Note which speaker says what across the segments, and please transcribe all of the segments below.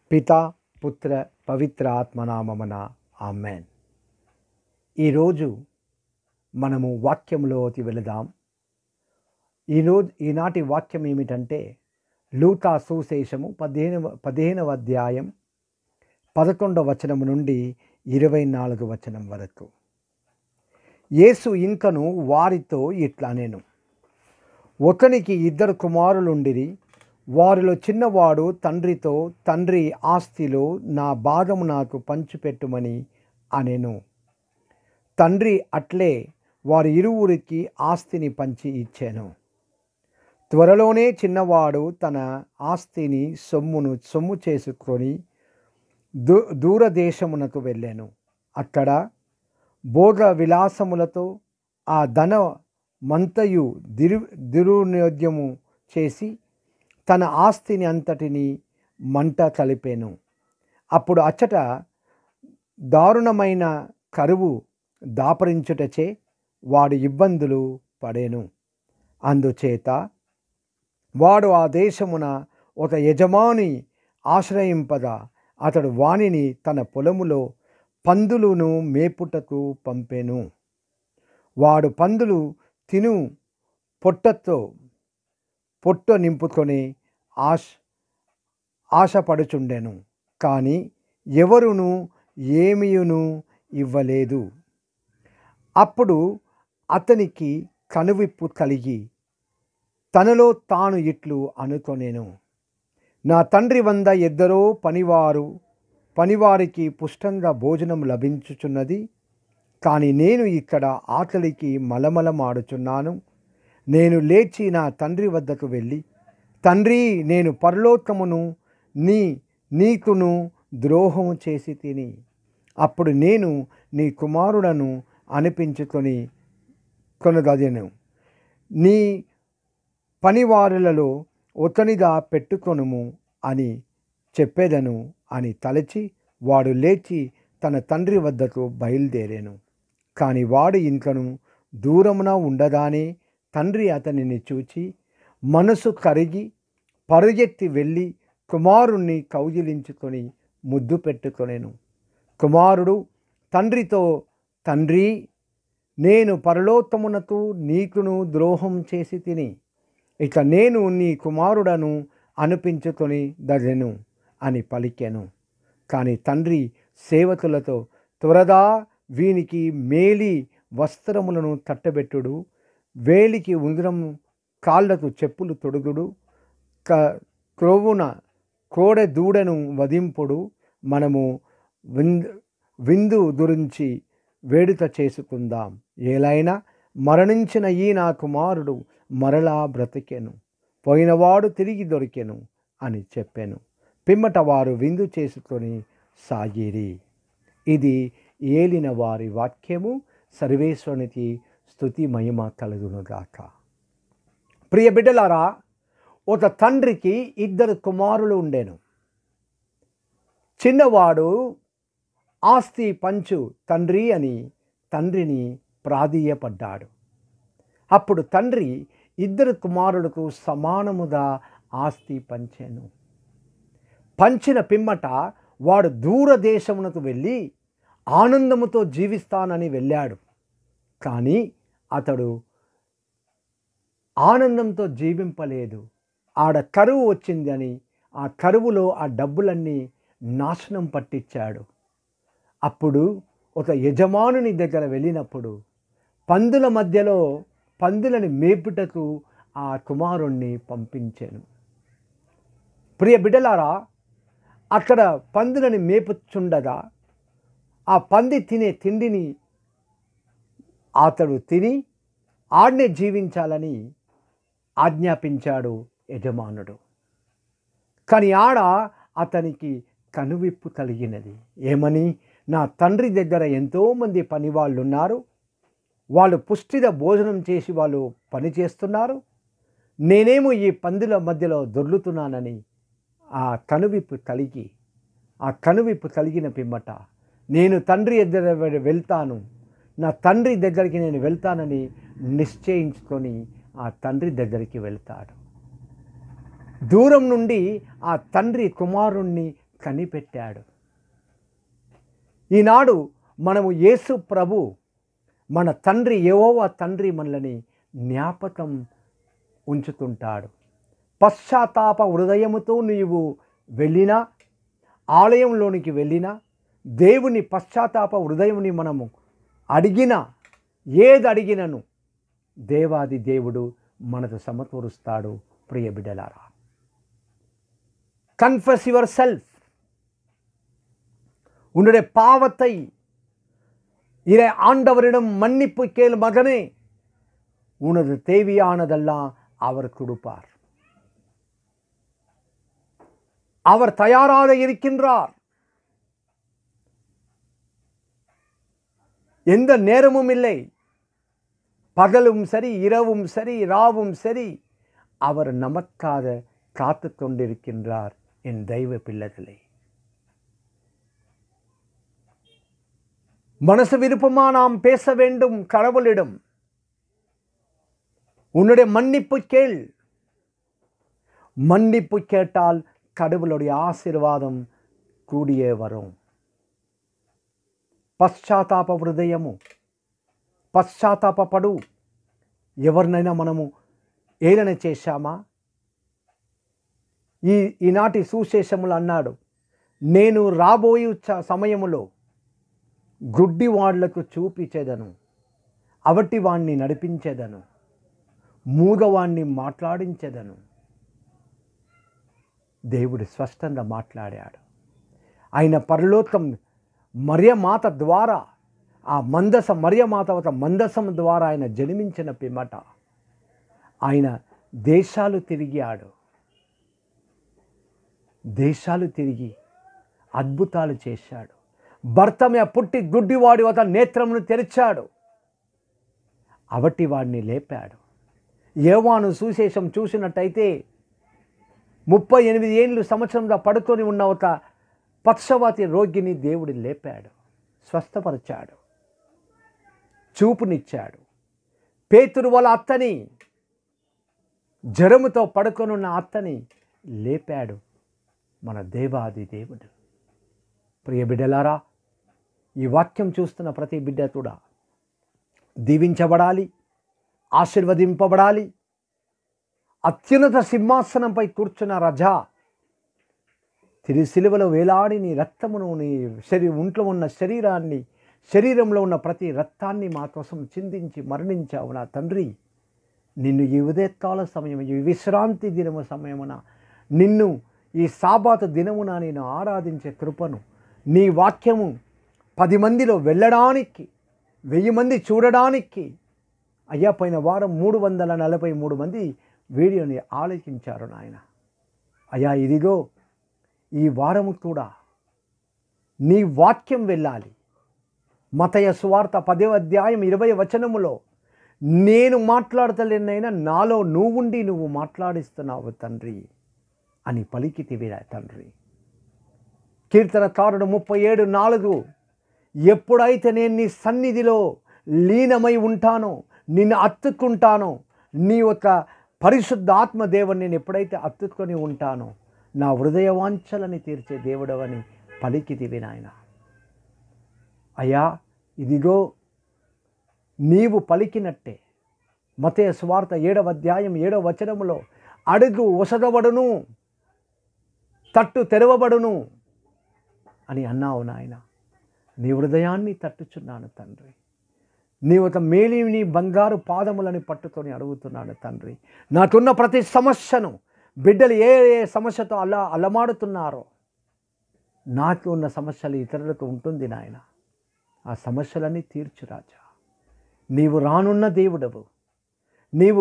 Speaker 1: పిత పుత్ర పవిత్ర ఆత్మనామమున ఆమెన్ ఈరోజు మనము వాక్యంలోకి వెళదాం ఈరోజు ఈనాటి వాక్యం ఏమిటంటే లూకా సుశేషము పదిహేనవ పదిహేనవ అధ్యాయం పదకొండవ వచనం నుండి ఇరవై నాలుగు వచనం వరకు యేసు ఇంకను వారితో ఇట్లా నేను ఒకనికి ఇద్దరు కుమారులుండిరి వారిలో చిన్నవాడు తండ్రితో తండ్రి ఆస్తిలో నా భాగము నాకు పంచిపెట్టుమని అనెను తండ్రి అట్లే వారి ఇరువురికి ఆస్తిని పంచి ఇచ్చాను త్వరలోనే చిన్నవాడు తన ఆస్తిని సొమ్మును సొమ్ము చేసుకొని దూ దూరదేశమునకు వెళ్ళాను అక్కడ భోగ విలాసములతో ఆ ధన మంతయు దిరు దుర్వినియోగ్యము చేసి తన ఆస్తిని అంతటిని మంట కలిపాను అప్పుడు అచ్చట దారుణమైన కరువు దాపరించుటచే వాడు ఇబ్బందులు పడేను అందుచేత వాడు ఆ దేశమున ఒక యజమాని ఆశ్రయింపద అతడు వానిని తన పొలములో పందులును మేపుటకు పంపెను వాడు పందులు తిను పొట్టతో పొట్ట నింపుకొని ఆశ ఆశపడుచుండెను కానీ ఎవరును ఏమియును ఇవ్వలేదు అప్పుడు అతనికి కనువిప్పు కలిగి తనలో తాను ఇట్లు అనుకొనేను నా తండ్రి వంద ఇద్దరో పనివారు పనివారికి పుష్టంగా భోజనం లభించుచున్నది కానీ నేను ఇక్కడ ఆకలికి మలమలమాడుచున్నాను నేను లేచి నా తండ్రి వద్దకు వెళ్ళి తండ్రి నేను పరలోకమును నీ నీకును ద్రోహము చేసి తిని అప్పుడు నేను నీ కుమారుడను అనిపించుకొని కొనదదెను నీ పనివారులలో ఒకనిగా పెట్టుకొనుము అని చెప్పేదను అని తలచి వాడు లేచి తన తండ్రి వద్దకు బయలుదేరాను కానీ వాడు ఇంకను దూరమున ఉండగానే తండ్రి అతనిని చూచి మనసు కరిగి పరుగెత్తి వెళ్ళి కుమారుణ్ణి కౌగిలించుకొని ముద్దు పెట్టుకొనేను కుమారుడు తండ్రితో తండ్రి నేను పరలోత్తమునకు నీకును ద్రోహం చేసి తిని ఇక నేను నీ కుమారుడను అనిపించుకొని దగెను అని పలికెను కానీ తండ్రి సేవకులతో త్వరగా వీనికి మేలి వస్త్రములను తట్టబెట్టుడు వేలికి ఉంగరం కాళ్ళకు చెప్పులు తొడుగుడు క క్రొవ్వున కోడె దూడను వధింపుడు మనము విందు విందు గురించి వేడుక చేసుకుందాం ఏలైనా మరణించిన ఈ నా కుమారుడు మరలా బ్రతికెను పోయినవాడు తిరిగి దొరికెను అని చెప్పాను పిమ్మట వారు విందు చేసుకొని సాగిరి ఇది ఏలిన వారి వాక్యము సర్వేశ్వరునికి స్థుతి మహిమ కలుగునుగాక ప్రియ బిడ్డలారా ఒక తండ్రికి ఇద్దరు కుమారులు ఉండేను చిన్నవాడు ఆస్తి పంచు తండ్రి అని తండ్రిని ప్రాధేయపడ్డాడు అప్పుడు తండ్రి ఇద్దరు కుమారులకు సమానముగా ఆస్తి పంచాను పంచిన పిమ్మట వాడు దూరదేశమునకు వెళ్ళి ఆనందముతో జీవిస్తానని వెళ్ళాడు కానీ అతడు ఆనందంతో జీవింపలేదు ఆడ కరువు వచ్చిందని ఆ కరువులో ఆ డబ్బులన్నీ నాశనం పట్టించాడు అప్పుడు ఒక యజమానుని దగ్గర వెళ్ళినప్పుడు పందుల మధ్యలో పందులని మేపుటకు ఆ కుమారుణ్ణి పంపించాను ప్రియ బిడ్డలారా అక్కడ పందులని మేపుచుండగా ఆ పంది తినే తిండిని అతడు తిని ఆడనే జీవించాలని ఆజ్ఞాపించాడు యజమానుడు కానీ ఆడ అతనికి కనువిప్పు కలిగినది ఏమని నా తండ్రి దగ్గర ఎంతోమంది పని వాళ్ళు ఉన్నారు వాళ్ళు పుష్టిగా భోజనం చేసి వాళ్ళు పని చేస్తున్నారు నేనేమో ఈ పందుల మధ్యలో దొర్లుతున్నానని ఆ కనువిప్పు కలిగి ఆ కనువిప్పు కలిగిన పిమ్మట నేను తండ్రి దగ్గర వెళ్తాను నా తండ్రి దగ్గరికి నేను వెళ్తానని నిశ్చయించుకొని ఆ తండ్రి దగ్గరికి వెళ్తాడు దూరం నుండి ఆ తండ్రి కుమారుణ్ణి కనిపెట్టాడు ఈనాడు మనము యేసు ప్రభు మన తండ్రి ఏవోవా తండ్రి మనల్ని జ్ఞాపకం ఉంచుతుంటాడు పశ్చాత్తాప హృదయముతో నీవు వెళ్ళినా ఆలయంలోనికి వెళ్ళినా దేవుని పశ్చాత్తాప హృదయంని మనము అడిగినా ఏది అడిగినను దేవాది దేవుడు మనతో సమకూరుస్తాడు ప్రియ బిడ్డలారా கன்ஃபஸ் யுவர் செல்ஃப் உன்னுடைய பாவத்தை இதை ஆண்டவரிடம் மன்னிப்பு கேள் மகனே உனது தேவையானதெல்லாம் அவர் கொடுப்பார் அவர் தயாராக இருக்கின்றார் எந்த நேரமும் இல்லை பகலும் சரி இரவும் சரி ராவும் சரி அவர் நமக்காக காத்து கொண்டிருக்கின்றார் என் தெய்வ பிள்ளைகளே மனசு விருப்பமா நாம் பேச வேண்டும் கடவுளிடம் உன்னுடைய மன்னிப்பு கேள் மன்னிப்பு கேட்டால் கடவுளுடைய ஆசீர்வாதம் கூடியே வரும் పశ్చాత్తాప హృదయము పశ్చాత్తాపడు ఎవరినైనా మనము ఏదైనా చేశామా ఈ ఈనాటి సుశేషములు అన్నాడు నేను రాబోయే చ- సమయములో గుడ్డి వాళ్లకు చూపించేదను అవటి వాణ్ణి నడిపించేదను మూగవాణ్ణి మాట్లాడించేదను దేవుడు స్పష్టంగా మాట్లాడాడు ఆయన పరలోకం మరియమాత ద్వారా ఆ మందస మరియమాత ఒక మందసం ద్వారా ఆయన జన్మించిన పిమ్మట ఆయన దేశాలు తిరిగాడు దేశాలు తిరిగి అద్భుతాలు చేశాడు భర్తమే పుట్టి గుడ్డివాడి ఒక నేత్రమును తెరిచాడు అవటి వాడిని లేపాడు ఏవాను సుశేషం చూసినట్టయితే ముప్పై ఎనిమిది ఏళ్ళు సంవత్సరంగా పడుకొని ఉన్న ఒక పక్షవాతి రోగిని దేవుడు లేపాడు స్వస్థపరిచాడు చూపునిచ్చాడు పేతురు వాళ్ళ అత్తని జ్వరముతో పడుకొనున్న అత్తని లేపాడు మన దేవాది దేవుడు ప్రియ బిడ్డలారా ఈ వాక్యం చూస్తున్న ప్రతి బిడ్డ కూడా దీవించబడాలి ఆశీర్వదింపబడాలి అత్యున్నత సింహాసనంపై కూర్చున్న రజా తిరుసిలువలో వేలాడి నీ రక్తమును నీ శరీ ఒంట్లో ఉన్న శరీరాన్ని శరీరంలో ఉన్న ప్రతి రక్తాన్ని మా కోసం చిందించి మరణించావు నా తండ్రి నిన్ను ఈ ఉదయకాల సమయం ఈ విశ్రాంతి దినము సమయమున నిన్ను ఈ సాబాత దినమున నేను ఆరాధించే కృపను నీ వాక్యము పది మందిలో వెళ్ళడానికి వెయ్యి మంది చూడడానికి అయ్యా పోయిన వారం మూడు వందల నలభై మూడు మంది వీడియోని ఆలోచించారు నాయన అయ్యా ఇదిగో ఈ వారము కూడా నీ వాక్యం వెళ్ళాలి మతయ సువార్త పదే అధ్యాయం ఇరవై వచనములో నేను మాట్లాడతలేనైనా నాలో నువ్వుండి నువ్వు మాట్లాడిస్తున్నావు తండ్రి అని పలికితివిరా తండ్రి కీర్తనకారుడు ముప్పై ఏడు నాలుగు ఎప్పుడైతే నేను నీ సన్నిధిలో లీనమై ఉంటానో నిన్ను అత్తుకుంటానో నీ యొక్క పరిశుద్ధ ఆత్మదేవుని నేను ఎప్పుడైతే అత్తుకొని ఉంటానో నా హృదయ వాంఛలని తీర్చే దేవుడవని పలికితివి నాయన అయ్యా ఇదిగో నీవు పలికినట్టే మతయ స్వార్థ ఏడవ అధ్యాయం ఏడవ వచనములో అడుగు వసదబడును తట్టు తెరవబడును అని అన్నావు నాయన నీ హృదయాన్ని తట్టుచున్నాను తండ్రి నీ ఒక మేలి నీ బంగారు పాదములని పట్టుకొని అడుగుతున్నాను తండ్రి నాకున్న ప్రతి సమస్యను బిడ్డలు ఏ ఏ సమస్యతో అలా అలమాడుతున్నారో నాకు ఉన్న సమస్యలు ఇతరులకు ఉంటుంది నాయన ఆ సమస్యలన్నీ తీర్చు రాజా నీవు రానున్న దేవుడవు నీవు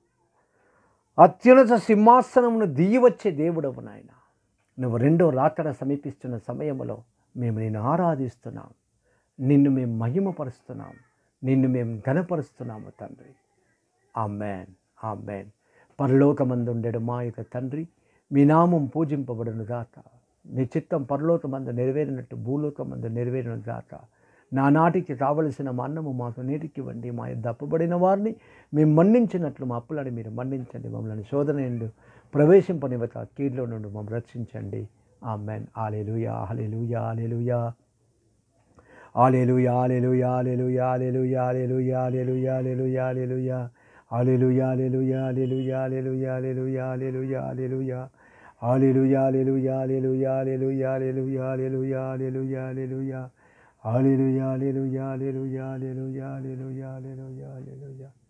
Speaker 1: అత్యున్నత సింహాసనమును దిగివచ్చే దేవుడవు నాయన నువ్వు రెండో రాకడ సమీపిస్తున్న సమయంలో మేము నిన్ను ఆరాధిస్తున్నాం నిన్ను మేము మహిమపరుస్తున్నాం నిన్ను మేము ఘనపరుస్తున్నాము తండ్రి ఆమెన్ ఆమెన్ పరలోకమందుండెడు మా యొక్క తండ్రి మీ నామం పూజింపబడును గాక మీ చిత్తం పరలోకమందు నెరవేరినట్టు భూలోకమందు నెరవేరును గాక నానాటికి కావలసిన మా అన్నము మాకు నేటికి ఇవ్వండి మా దప్పబడిన వారిని మేము మన్నించినట్లు మా అప్పులని మీరు మన్నించండి మమ్మల్ని శోధన ఎందు ప్రవేశింపనివ్వక కీడులో నుండి మమ్మల్ని రక్షించండి amen alleluia hallelujah hallelujah Hallelujah, hallelujah, hallelujah, hallelujah, hallelujah, hallelujah, hallelujah, hallelujah. Hallelujah, hallelujah, hallelujah, hallelujah, hallelujah, hallelujah, hallelujah. Hallelujah, hallelujah, hallelujah, hallelujah, hallelujah, hallelujah, hallelujah, hallelujah. Hallelujah, hallelujah, hallelujah, hallelujah, hallelujah, hallelujah, hallelujah.